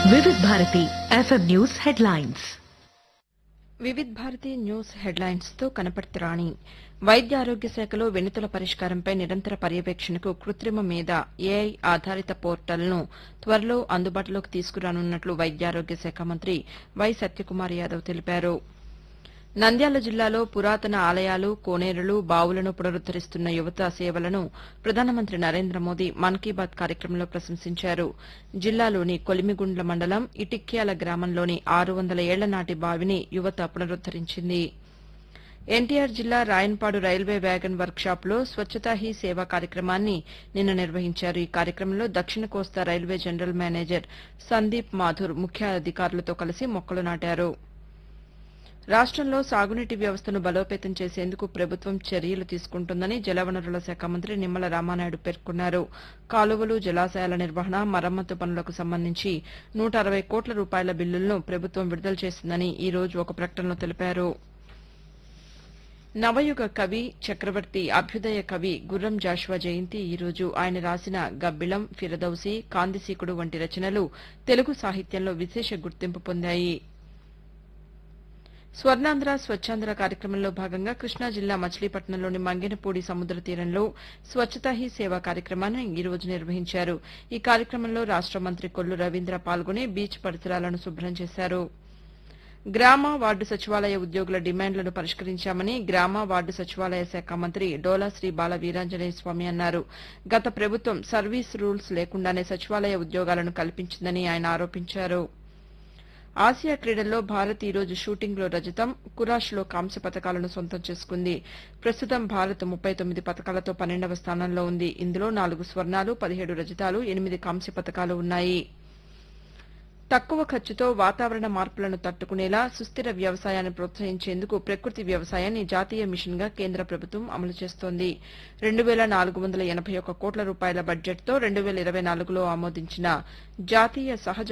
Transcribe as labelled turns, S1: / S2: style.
S1: Vividh Bharati FM news headlines
S2: Vividh Bharati news headlines తో కనపర్తి రాణి వైద్య ఆరోగ్య శాఖలో వినతుల పరిష్కారంపై నిరంతర పర్యవేక్షణకు కృత్రిమ మీద ఏఐ ఆధారిత పోర్టల్ను త్వరలో అందుబాటులోకి తీసుకురానున్నట్లు వైద్యారోగ్య శాఖ మంత్రి వై సత్యకుమార్ యాదవ్ తెలిపారు నంద్యాల జిల్లాలో పురాతన ఆలయాలు కోనేరులు బావులను పునరుద్దరిస్తున్న యువత సేవలను ప్రధానమంత్రి నరేంద్ర మోదీ మన్ కీ బాత్ కార్యక్రమంలో ప్రశంసించారు జిల్లాలోని కొలిమిగుండ్ల మండలం ఇటిక్యాల గ్రామంలోని ఆరు వందల ఏళ్ల నాటి బావిని యువత పునరుద్దరించింది ఎన్టీఆర్ జిల్లా రాయన్పాడు రైల్వే వ్యాగన్ వర్క్షాప్లో స్వచ్ఛతా హీ సేవ కార్యక్రమాన్ని నిన్న నిర్వహించారు ఈ కార్యక్రమంలో దక్షిణ కోస్తా railway general manager Sandeep Mathur ముఖ్య అధికారులతో కలిసి మొక్కలు నాటారు రాష్టంలో సాగునీటి వ్యవస్థను బలోపేతం చేసేందుకు ప్రభుత్వం చర్యలు తీసుకుంటుందని జలవనరుల శాఖ మంత్రి నిమ్మల రామానాయుడు పేర్కొన్నారు కాలువలు జలాశయాల నిర్వహణ మరమ్మతు పనులకు సంబంధించి నూట అరవై కోట్ల రూపాయల బిల్లులను ప్రభుత్వం విడుదల చేసిందని ఈ రోజు ఒక ప్రకటనలో తెలిపారు నవయుగ కవి చక్రవర్తి అభ్యుదయ కవి గుర్రం జాషువా జయంతి ఈ రోజు ఆయన రాసిన గబ్బిళం ఫిరదౌసి కాందిసీకుడు వంటి రచనలు తెలుగు సాహిత్యంలో విశేష గుర్తింపు పొందాయి స్వర్ణాంధ్ర స్వచ్ఛాంధ్ర కార్యక్రమంలో భాగంగా కృష్ణా జిల్లా మచిలీపట్నంలోని మంగెనపూడి సముద్ర తీరంలో స్వచ్ఛతా హీ సేవ కార్యక్రమాన్ని ఈ రోజు నిర్వహించారు ఈ కార్యక్రమంలో రాష్ట మంత్రి కొల్లు రవీంద్ర పాల్గొని బీచ్ పరిసరాలను శుభ్రం చేశారు గ్రామ వార్డు సచివాలయ ఉద్యోగుల డిమాండ్లను పరిష్కరించామని గ్రామ వార్డు సచివాలయ శాఖ మంత్రి డోలా శ్రీ బాల వీరాంజనేయ స్వామి అన్నారు గత ప్రభుత్వం సర్వీస్ రూల్స్ లేకుండానే సచివాలయ ఉద్యోగాలను కల్పించిందని ఆయన ఆరోపించారు ఆసియా క్రీడల్లో భారత్ ఈ రోజు షూటింగ్లో రజతం కురాష్లో కాంస్య పతకాలను సొంతం చేసుకుంది ప్రస్తుతం భారత్ ముప్పై తొమ్మిది పతకాలతో పన్నెండవ స్థానంలో ఉంది ఇందులో నాలుగు స్వర్ణాలు పదిహేడు రజతాలు ఎనిమిది కాంస్య పతకాలు ఉన్నాయి తక్కువ ఖర్చుతో వాతావరణ మార్పులను తట్టుకునేలా సుస్థిర వ్యవసాయాన్ని ప్రోత్సహించేందుకు ప్రకృతి వ్యవసాయాన్ని జాతీయ మిషన్గా కేంద్ర ప్రభుత్వం అమలు చేస్తోంది రెండు వేల నాలుగు వందల ఎనభై ఒక్క కోట్ల రూపాయల బడ్జెట్తో రెండు వేల ఇరవై నాలుగులో ఆమోదించిన జాతీయ సహజ